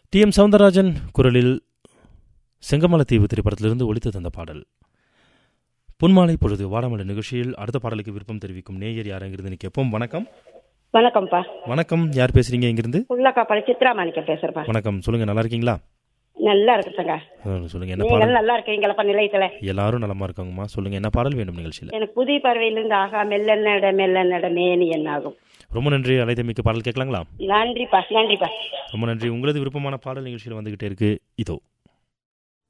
D M Soundararajan குரலில் செங்கமலத்தீவு திரைப்படத்திலிருந்து ஒலித்து தந்த பாடல் பொன்மாலை பொழுது வாடாமலை நிகழ்ச்சியில் அடுத்த பாடலுக்கு விருப்பம் தெரிவிக்கும் நேயர் யார் அங்கிருந்து கேட்போம் வணக்கம் வணக்கம்ப்பா வணக்கம் யார் பேசுறீங்க இங்கிருந்து உள்ளக்காப்பாளி சித்ரா மாணிக்கம் பேசுறப்பா வணக்கம் சொல்லுங்க நல்லா இருக்கீங்களா நல்லா இருக்குங்க ஆ, சொல்லுங்க என்ன நீங்கள் பாடல் நல்லா இருக்கீங்களப்பா நிலையத்துல எல்லாரும் நலமா இருக்காங்கம்மா சொல்லுங்க என்ன பாடல் வேணும் நிகழ்ச்சியில் எனக்கு புதிய பறவையிலிருந்து ஆகா மெல்ல நட மெல்ல நட மேனி என்ன ஆகும் ரொம்ப நன்றி அழைத்தமைக்கு பாடல் கேட்கலாங்களா நன்றிப்பா நன்றிப்பா ரொம்ப நன்றி உங்களது விருப்பமான பாடல் நிகழ்ச்சியில் வந்துகிட்டே இருக்கு இதோ